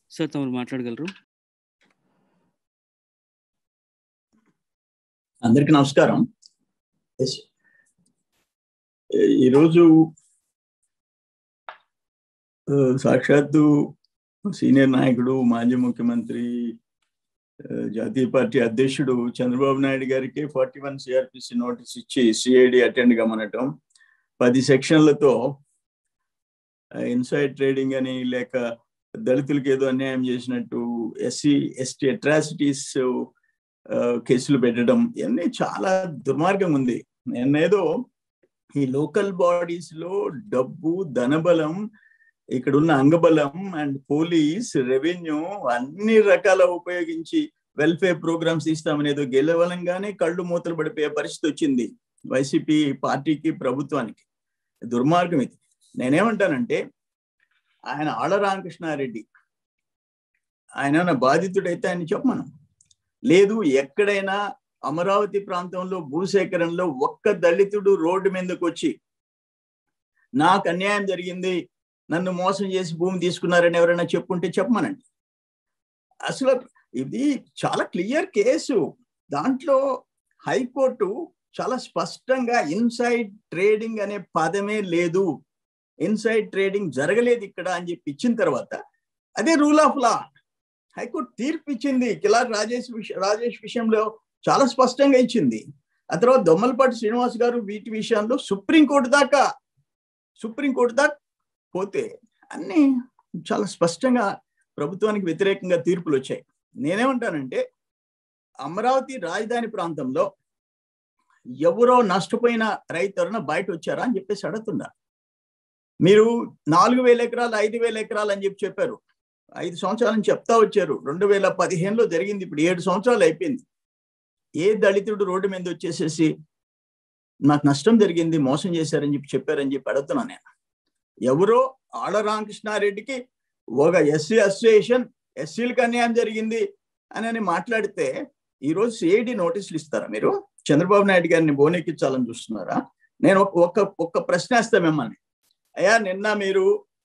Sir తమరు మాట్లాడగలరు అందరికీ నమస్కారం ఎస్. ఈరోజు ఆ, సాక్షాత్తు సీనియర్ నాయకుడు మాజీ ముఖ్యమంత్రి ఆ, జాతీయ పార్టీ అధ్యక్షుడు చంద్రబాబు నాయుడు గారికి ఫార్టీ వన్ సిఆర్పిసి నోటీస్ ఇచ్చి సిఐడి అటెండ్ కమ్మనటం పది సెక్షన్లతో ఇన్సైడ్ ట్రేడింగ్ అని లేక దళితులకి ఏదో అన్యాయం చేసినట్టు ఎస్సీ ఎస్టీ అట్రాసిటీస్ కేసులు పెట్టడం ఇవన్నీ చాలా దుర్మార్గం ఉంది నేనేదో ఈ లోకల్ బాడీస్ లో డబ్బు ధనబలం ఇక్కడ ఉన్న అంగబలం అండ్ పోలీస్ రెవెన్యూ అన్ని రకాల ఉపయోగించి వెల్ఫేర్ ప్రోగ్రామ్స్ ఇస్తామనేదో గెలవలంగానే కళ్ళు మూతలు పడిపోయే పరిస్థితి వచ్చింది వైసీపీ పార్టీకి ప్రభుత్వానికి దుర్మార్గం ఇది నేనేమంటానంటే ఆయన ఆళ్ళ రామకృష్ణారెడ్డి ఆయన బాధితుడైతే ఆయన చెప్పమను లేదు ఎక్కడైనా అమరావతి ప్రాంతంలో భూసేకరణలో ఒక్క దళితుడు రోడ్డు మీదకి వచ్చి నాకు అన్యాయం జరిగింది నన్ను మోసం చేసి భూమి తీసుకున్నారని ఎవరైనా చెప్పుంటే చెప్పమనండి అసలు ఇది చాలా క్లియర్ కేసు దాంట్లో హైకోర్టు చాలా స్పష్టంగా ఇన్సైడ్ ట్రేడింగ్ అనే పదమే లేదు ఇన్సైడ్ ట్రేడింగ్ జరగలేదు ఇక్కడ అని చెప్పి ఇచ్చిన తర్వాత అదే రూల్ ఆఫ్ లా హైకోర్టు తీర్పు ఇచ్చింది కిలార్ రాజేష్ విష రాజేష్ విషయంలో చాలా స్పష్టంగా ఇచ్చింది ఆ తర్వాత దొమ్మలపాటి శ్రీనివాస్ గారు వీటి విషయంలో సుప్రీంకోర్టు దాకా సుప్రీంకోర్టు దాకా పోతే అన్ని చాలా స్పష్టంగా ప్రభుత్వానికి వ్యతిరేకంగా తీర్పులు వచ్చాయి నేనేమంటానంటే అమరావతి రాజధాని ప్రాంతంలో ఎవరో నష్టపోయిన రైతులను బయట వచ్చారా అని చెప్పేసి అడుగుతున్నా మీరు నాలుగు వేల ఎకరాలు ఐదు వేల ఎకరాలు అని చెప్పి చెప్పారు ఐదు సంవత్సరాల నుంచి చెప్తా వచ్చారు రెండు వేల పదిహేనులో జరిగింది ఇప్పుడు ఏడు సంవత్సరాలు అయిపోయింది ఏ దళితుడు రోడ్డు మీద వచ్చేసేసి నాకు నష్టం జరిగింది మోసం చేశారని చెప్పి చెప్పారని చెప్పి అడుగుతున్నాను నేను ఎవరో ఆళ్ళ రామకృష్ణారెడ్డికి ఒక ఎస్సీ అసోసియేషన్ ఎస్సీలకు అన్యాయం జరిగింది అని మాట్లాడితే ఈరోజు సిఐడి నోటీసులు ఇస్తారా మీరు చంద్రబాబు నాయుడు గారిని బోనెక్కించాలని చూస్తున్నారా నేను ఒక ఒక్క ప్రశ్న వేస్తా మిమ్మల్ని అయ్యా నిన్న మీరు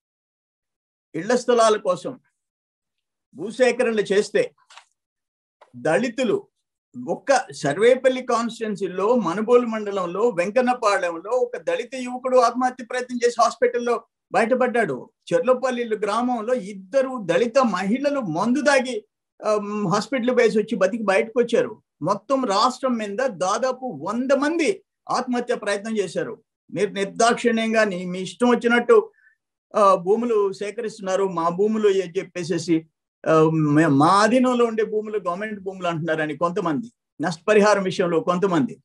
ఇళ్ల స్థలాల కోసం భూసేకరణలు చేస్తే దళితులు ఒక్క సర్వేపల్లి కాన్స్టిట్యున్సీలో మనుబోలు మండలంలో వెంకన్నపాలెంలో ఒక దళిత యువకుడు ఆత్మహత్య ప్రయత్నం చేసి హాస్పిటల్లో బయటపడ్డాడు చెర్లపల్లి గ్రామంలో ఇద్దరు దళిత మహిళలు మందు దాగి హాస్పిటల్ వేసి వచ్చి బతికి బయటకు వచ్చారు మొత్తం రాష్ట్రం మీద దాదాపు వంద మంది ఆత్మహత్య ప్రయత్నం చేశారు మీరు నిర్దాక్షిణ్యంగా మీ ఇష్టం వచ్చినట్టు భూములు సేకరిస్తున్నారు మా భూములు అని చెప్పేసేసి మా అధీనంలో ఉండే భూములు గవర్నమెంట్ భూములు అంటున్నారని కొంతమంది నష్టపరిహారం విషయంలో కొంతమంది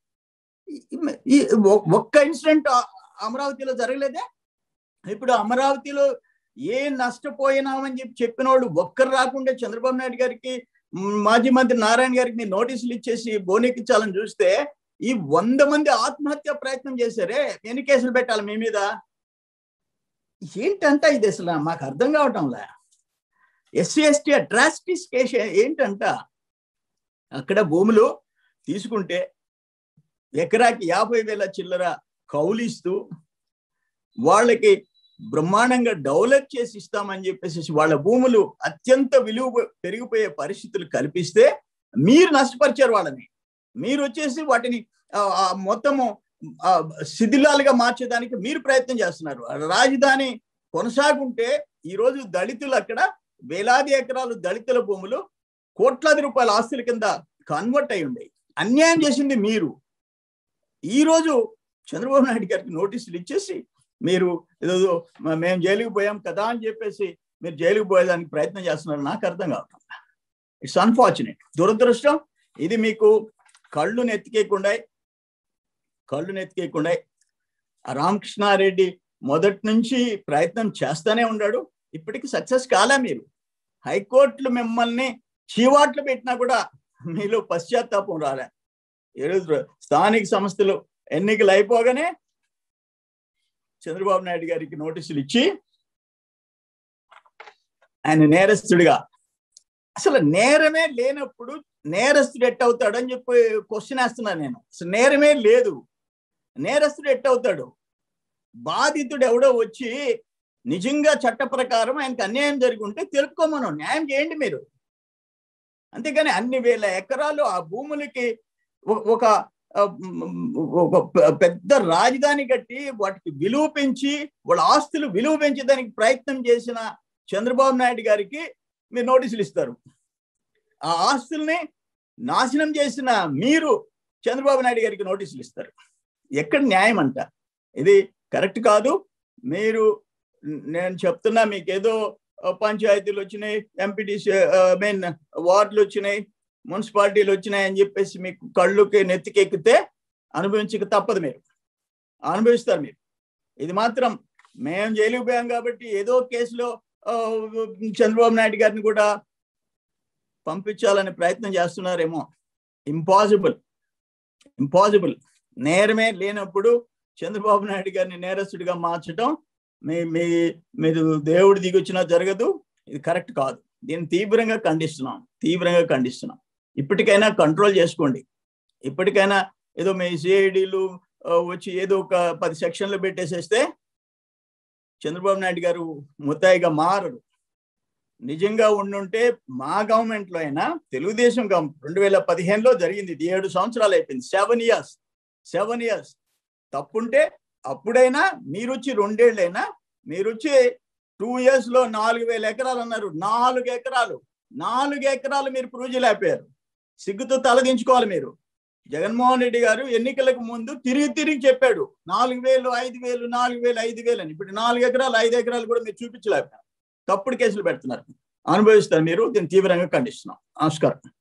ఒక్క ఇన్సిడెంట్ అమరావతిలో జరగలేదే ఇప్పుడు అమరావతిలో ఏ నష్టపోయినామని చెప్పి చెప్పిన వాళ్ళు ఒక్కరు రాకుండా చంద్రబాబు నాయుడు గారికి మాజీ మంత్రి నారాయణ గారికి మీరు నోటీసులు ఇచ్చేసి బోనెక్కించాలని చూస్తే ఈ వంద మంది ఆత్మహత్య ప్రయత్నం చేశారే ఎన్ని కేసులు పెట్టాలి మీ మీద ఏంటంట ఇది అసలు మాకు అర్థం కావటంలే ఎస్సీ ఎస్టీ అట్రాసిటీస్ కేసు ఏంటంట అక్కడ భూములు తీసుకుంటే ఎకరాకి యాభై వేల చిల్లర కౌలిస్తూ వాళ్ళకి బ్రహ్మాండంగా డెవలప్ చేసి ఇస్తామని చెప్పేసి వాళ్ళ భూములు అత్యంత విలువ పెరిగిపోయే పరిస్థితులు కల్పిస్తే మీరు నష్టపరిచారు వాళ్ళని మీరు వచ్చేసి వాటిని మొత్తము శిథిలాలుగా మార్చేదానికి మీరు ప్రయత్నం చేస్తున్నారు రాజధాని కొనసాగుంటే ఈరోజు దళితులు అక్కడ వేలాది ఎకరాలు దళితుల భూములు కోట్లాది రూపాయల ఆస్తుల కింద కన్వర్ట్ అయి ఉండేవి అన్యాయం చేసింది మీరు ఈరోజు చంద్రబాబు నాయుడు గారికి నోటీసులు ఇచ్చేసి మీరు ఏదో మేము జైలుకి పోయాం కదా అని చెప్పేసి మీరు జైలుకి పోయేదానికి ప్రయత్నం చేస్తున్నారు నాకు అర్థం కావటం ఇట్స్ అన్ఫార్చునేట్ దురదృష్టం ఇది మీకు కళ్ళు నెత్తికేయకుండా కళ్ళు నెత్తికేయకుండా రామకృష్ణారెడ్డి మొదటి నుంచి ప్రయత్నం చేస్తానే ఉన్నాడు ఇప్పటికి సక్సెస్ కాలే మీరు హైకోర్టులు మిమ్మల్ని చీవాట్లు పెట్టినా కూడా మీలో పశ్చాత్తాపం రాలే ఈరోజు స్థానిక సంస్థలు ఎన్నికలు అయిపోగానే చంద్రబాబు నాయుడు గారికి నోటీసులు ఇచ్చి ఆయన నేరస్తుడిగా అసలు నేరమే లేనప్పుడు నేరస్తుడు ఎట్టవుతాడు అని చెప్పి క్వశ్చన్ వేస్తున్నాను నేను అసలు నేరమే లేదు నేరస్తుడు ఎట్టవుతాడు బాధితుడు ఎవడో వచ్చి నిజంగా చట్ట ప్రకారం ఆయనకు అన్యాయం జరిగి ఉంటే తెలుపుకోమను న్యాయం చేయండి మీరు అంతేగాని అన్ని వేల ఎకరాలు ఆ భూములకి ఒ- ఒక ఆ, మ్, ఒక పె- పెద్ద రాజధాని కట్టి వాటికి విలువ పెంచి వాళ్ళ ఆస్తులు విలువ పెంచేదానికి ప్రయత్నం చేసిన చంద్రబాబు నాయుడు గారికి మీరు నోటీసులు ఇస్తారు ఆ ఆస్తుల్ని నాశనం చేసిన మీరు చంద్రబాబు నాయుడు గారికి నోటీసులు ఇస్తారు ఎక్కడ న్యాయం అంట ఇది కరెక్ట్ కాదు మీరు నేను చెప్తున్నా మీకు ఏదో ఆ, పంచాయతీలు వచ్చినాయి ఎంపీటీసీ మెయిన్ వార్డులు వచ్చినాయి మున్సిపాలిటీలు వచ్చినాయి అని చెప్పేసి మీకు కళ్ళుకి నెత్తికెక్కితే అనుభవించక తప్పదు మీరు అనుభవిస్తారు మీరు ఇది మాత్రం మేము జైలుకు పోయాం కాబట్టి ఏదో కేసులో ఆ, చంద్రబాబు నాయుడు గారిని కూడా పంపించాలని ప్రయత్నం చేస్తున్నారేమో ఇంపాసిబుల్ ఇంపాసిబుల్ నేరమే లేనప్పుడు చంద్రబాబు నాయుడు గారిని నేరస్తుడిగా మార్చడం మీ మీ మీరు దేవుడు దిగొచ్చినా జరగదు ఇది కరెక్ట్ కాదు దీన్ని తీవ్రంగా ఖండిస్తున్నాం తీవ్రంగా ఖండిస్తున్నాం ఇప్పటికైనా కంట్రోల్ చేసుకోండి ఇప్పటికైనా ఏదో మీ సిఐడిలు వచ్చి ఏదో ఒక పది సెక్షన్లు పెట్టేసేస్తే చంద్రబాబు నాయుడు గారు ముద్దాయిగా మారరు నిజంగా ఉండుంటే మా గవర్నమెంట్ లో అయినా తెలుగుదేశం గవర్నమెంట్ రెండు వేల పదిహేనులో జరిగింది ఇది ఏడు సంవత్సరాలు అయిపోయింది సెవెన్ ఇయర్స్ సెవెన్ ఇయర్స్ తప్పుంటే అప్పుడైనా మీరు వచ్చి రెండేళ్ళైనా మీరు వచ్చి టూ ఇయర్స్ లో నాలుగు వేల ఎకరాలు అన్నారు నాలుగు ఎకరాలు నాలుగు ఎకరాలు మీరు ప్రూవ్ చేయలేకపోయారు సిగ్గుతో తలదించుకోవాలి మీరు జగన్మోహన్ రెడ్డి గారు ఎన్నికలకు ముందు తిరిగి తిరిగి చెప్పాడు నాలుగు వేలు ఐదు వేలు నాలుగు వేలు ఐదు వేలు అని ఇప్పుడు నాలుగు ఎకరాలు ఐదు ఎకరాలు కూడా మీరు చూపించలేకపోయారు తప్పుడు కేసులు పెడుతున్నారు అనుభవిస్తారు మీరు దీన్ని తీవ్రంగా ఖండిస్తున్నాం నమస్కారం